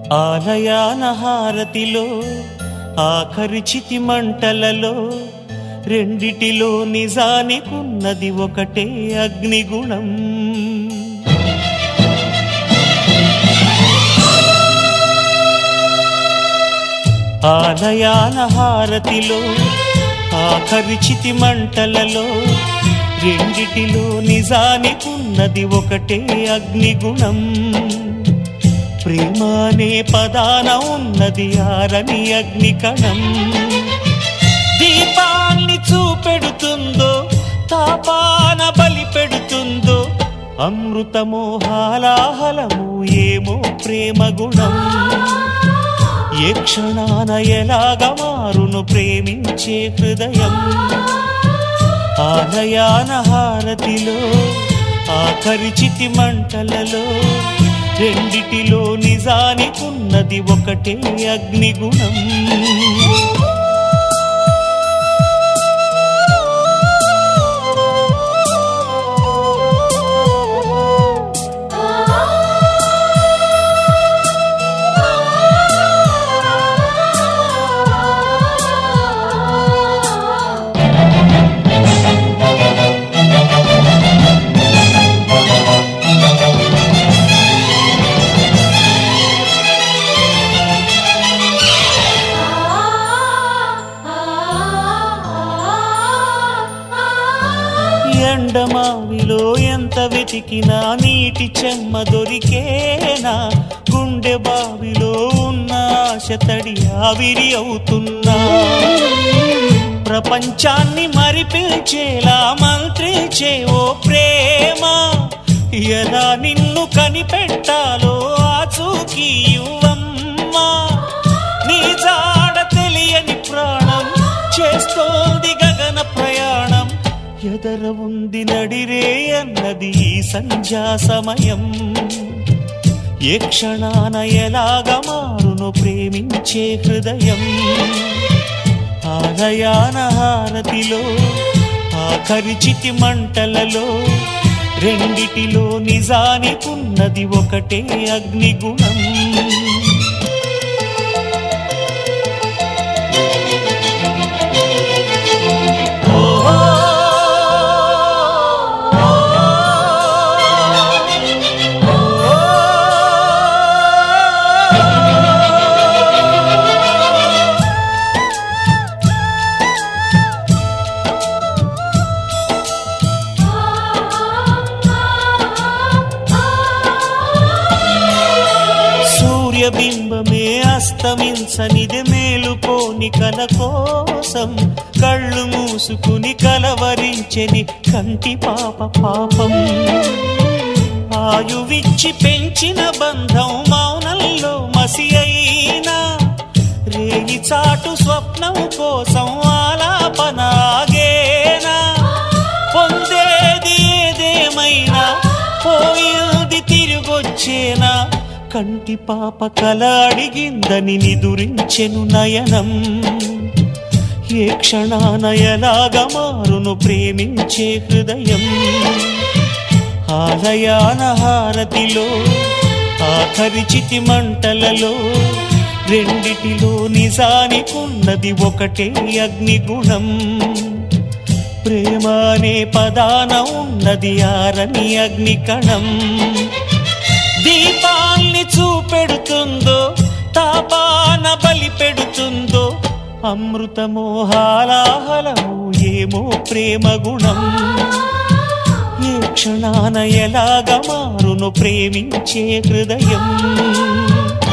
ఆలయాన హారతిలో ఆఖరి చితి మంటలలో రెండిటిలో నిజానికున్నది ఒకటే అగ్నిగుణం ఆలయాన హారతిలో ఆఖరి చితి మంటలలో రెండిటిలో నిజానికున్నది ఒకటే అగ్నిగుణం ప్రేమ అనే పదాన ఉన్నది ఆరని అగ్ని కణం దీపాన్ని చూపెడుతుందో తాపాన బలి పెడుతుందో అమృతమో హాలాహలము ఏమో ప్రేమ గుణం ఏ క్షణాన ఎలాగ మారును ప్రేమించే హృదయం ఆలయాన హారతిలో ఆఖరి చితి మంటలలో రెండిటిలో నిజానికున్నది ఒకటే అగ్నిగుణం ఎండమావిలో ఎంత వెతికినా నీటి చెమ్మ దొరికేనా గుండె బావిలో ఉన్న ఆశ తడి ఆవిరి అవుతున్నా ప్రపంచాన్ని మరిపించేలా మంత్రించే ఓ ప్రేమ ఎలా నిన్ను కనిపెట్టాలో ఆచూకీ ఇవ్వమ్మా నీ జాడ తెలియని ప్రాణం చేస్తోంది గగన ప్రయాణం ఎదర ఉంది నడిరే అన్నది ఈ సంధ్యా సమయం ఏ క్షణాన ఎలాగ మారును ప్రేమించే హృదయం ఆలయాన హారతిలో ఆఖరి చితి మంటలలో రెండిటిలో నిజానికున్నది ఒకటే అగ్నిగుణం సూర్యబింబమే అస్తమించనిది మేలుకోని కల కోసం కళ్ళు మూసుకుని కలవరించెని కంటి పాప పాపం ఆయువిచ్చి పెంచిన బంధం మౌనంలో మసి అయినా రేగి చాటు స్వప్నం కోసం ఆలాపన ఆగేనా పొందేది ఏదేమైనా పోయింది తిరిగొచ్చేనా కంటి పాప కల అడిగిందని నిదురించెను నయనం ఏ క్షణాన ఎలాగ మారును ప్రేమించే హృదయం ఆలయాన హారతిలో ఆఖరి చితి మంటలలో రెండిటిలో నిజానికున్నది ఒకటే అగ్నిగుణం ప్రేమ అనే పదాన ఉన్నది ఆరని అగ్ని కణం దీపాల్ని చూపెడుతుందో తాపాన బలి పెడుతుందో అమృతమోహాలాహలము ఏమో ప్రేమ గుణం ఏ క్షణాన ఎలాగ మారును ప్రేమించే హృదయం